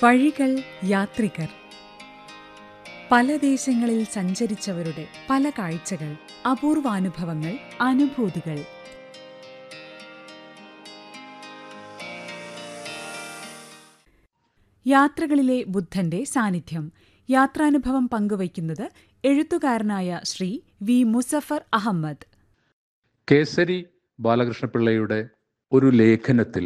വഴികൾ യാത്രികർ പല ദേശങ്ങളിൽ സഞ്ചരിച്ചവരുടെ പല കാഴ്ചകൾ അപൂർവാനുഭവങ്ങൾ അനുഭൂതികൾ യാത്രകളിലെ ബുദ്ധന്റെ സാന്നിധ്യം യാത്രാനുഭവം പങ്കുവയ്ക്കുന്നത് എഴുത്തുകാരനായ ശ്രീ വി മുസഫർ അഹമ്മദ് കേസരി ബാലകൃഷ്ണപിള്ളയുടെ ഒരു ലേഖനത്തിൽ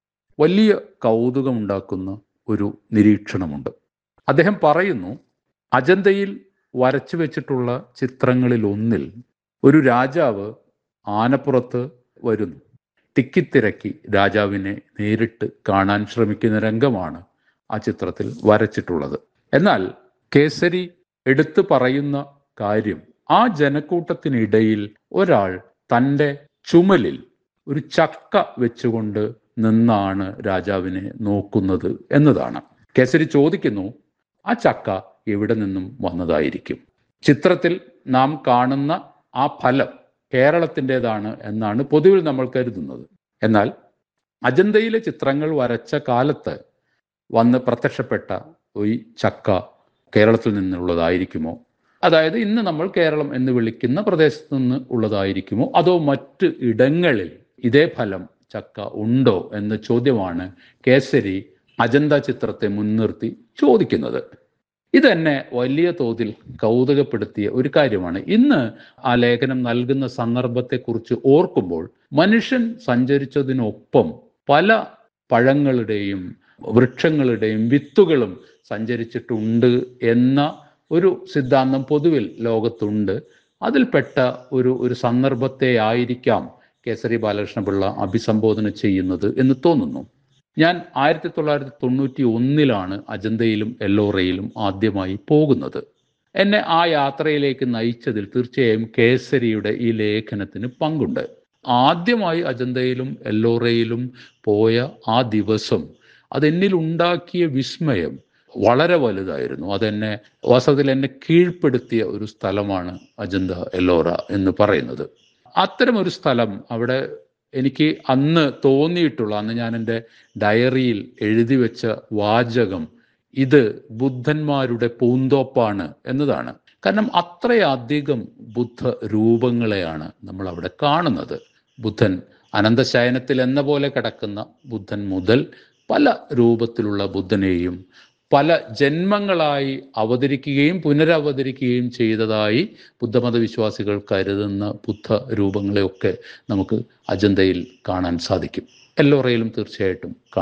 വലിയ കൗതുകമുണ്ടാക്കുന്ന ഒരു നിരീക്ഷണമുണ്ട് അദ്ദേഹം പറയുന്നു അജന്തയിൽ വരച്ചു വെച്ചിട്ടുള്ള ചിത്രങ്ങളിൽ ഒന്നിൽ ഒരു രാജാവ് ആനപ്പുറത്ത് വരുന്നു തിക്കിത്തിരക്കി രാജാവിനെ നേരിട്ട് കാണാൻ ശ്രമിക്കുന്ന രംഗമാണ് ആ ചിത്രത്തിൽ വരച്ചിട്ടുള്ളത് എന്നാൽ കേസരി എടുത്തു പറയുന്ന കാര്യം ആ ജനക്കൂട്ടത്തിനിടയിൽ ഒരാൾ തൻ്റെ ചുമലിൽ ഒരു ചക്ക വെച്ചുകൊണ്ട് നിന്നാണ് രാജാവിനെ നോക്കുന്നത് എന്നതാണ് കേസരി ചോദിക്കുന്നു ആ ചക്ക എവിടെ നിന്നും വന്നതായിരിക്കും ചിത്രത്തിൽ നാം കാണുന്ന ആ ഫലം കേരളത്തിൻ്റെതാണ് എന്നാണ് പൊതുവിൽ നമ്മൾ കരുതുന്നത് എന്നാൽ അജന്തയിലെ ചിത്രങ്ങൾ വരച്ച കാലത്ത് വന്ന് പ്രത്യക്ഷപ്പെട്ട ഈ ചക്ക കേരളത്തിൽ നിന്നുള്ളതായിരിക്കുമോ അതായത് ഇന്ന് നമ്മൾ കേരളം എന്ന് വിളിക്കുന്ന പ്രദേശത്ത് നിന്ന് ഉള്ളതായിരിക്കുമോ അതോ മറ്റ് ഇടങ്ങളിൽ ഇതേ ഫലം ചക്ക ഉണ്ടോ എന്ന ചോദ്യമാണ് കേസരി അജന്ത ചിത്രത്തെ മുൻനിർത്തി ചോദിക്കുന്നത് ഇതെന്നെ വലിയ തോതിൽ കൗതുകപ്പെടുത്തിയ ഒരു കാര്യമാണ് ഇന്ന് ആ ലേഖനം നൽകുന്ന സന്ദർഭത്തെക്കുറിച്ച് ഓർക്കുമ്പോൾ മനുഷ്യൻ സഞ്ചരിച്ചതിനൊപ്പം പല പഴങ്ങളുടെയും വൃക്ഷങ്ങളുടെയും വിത്തുകളും സഞ്ചരിച്ചിട്ടുണ്ട് എന്ന ഒരു സിദ്ധാന്തം പൊതുവിൽ ലോകത്തുണ്ട് അതിൽപ്പെട്ട ഒരു ഒരു സന്ദർഭത്തെ ആയിരിക്കാം കേസരി ബാലകൃഷ്ണപിള്ള അഭിസംബോധന ചെയ്യുന്നത് എന്ന് തോന്നുന്നു ഞാൻ ആയിരത്തി തൊള്ളായിരത്തി തൊണ്ണൂറ്റി ഒന്നിലാണ് അജന്തയിലും എല്ലോറയിലും ആദ്യമായി പോകുന്നത് എന്നെ ആ യാത്രയിലേക്ക് നയിച്ചതിൽ തീർച്ചയായും കേസരിയുടെ ഈ ലേഖനത്തിന് പങ്കുണ്ട് ആദ്യമായി അജന്തയിലും എല്ലോറയിലും പോയ ആ ദിവസം അതെന്നിൽ ഉണ്ടാക്കിയ വിസ്മയം വളരെ വലുതായിരുന്നു അതെന്നെ വാസ്തവത്തിൽ എന്നെ കീഴ്പ്പെടുത്തിയ ഒരു സ്ഥലമാണ് അജന്ത എല്ലോറ എന്ന് പറയുന്നത് അത്തരം ഒരു സ്ഥലം അവിടെ എനിക്ക് അന്ന് തോന്നിയിട്ടുള്ള അന്ന് ഞാൻ എൻ്റെ ഡയറിയിൽ എഴുതി വെച്ച വാചകം ഇത് ബുദ്ധന്മാരുടെ പൂന്തോപ്പാണ് എന്നതാണ് കാരണം അത്രയധികം ബുദ്ധ രൂപങ്ങളെയാണ് നമ്മൾ അവിടെ കാണുന്നത് ബുദ്ധൻ അനന്തശയനത്തിൽ എന്ന പോലെ കിടക്കുന്ന ബുദ്ധൻ മുതൽ പല രൂപത്തിലുള്ള ബുദ്ധനെയും പല ജന്മങ്ങളായി അവതരിക്കുകയും പുനരവതരിക്കുകയും ചെയ്തതായി ബുദ്ധമത വിശ്വാസികൾ കരുതുന്ന ബുദ്ധ രൂപങ്ങളെയൊക്കെ നമുക്ക് അജന്തയിൽ കാണാൻ സാധിക്കും എല്ലോറയിലും തീർച്ചയായിട്ടും കാണാം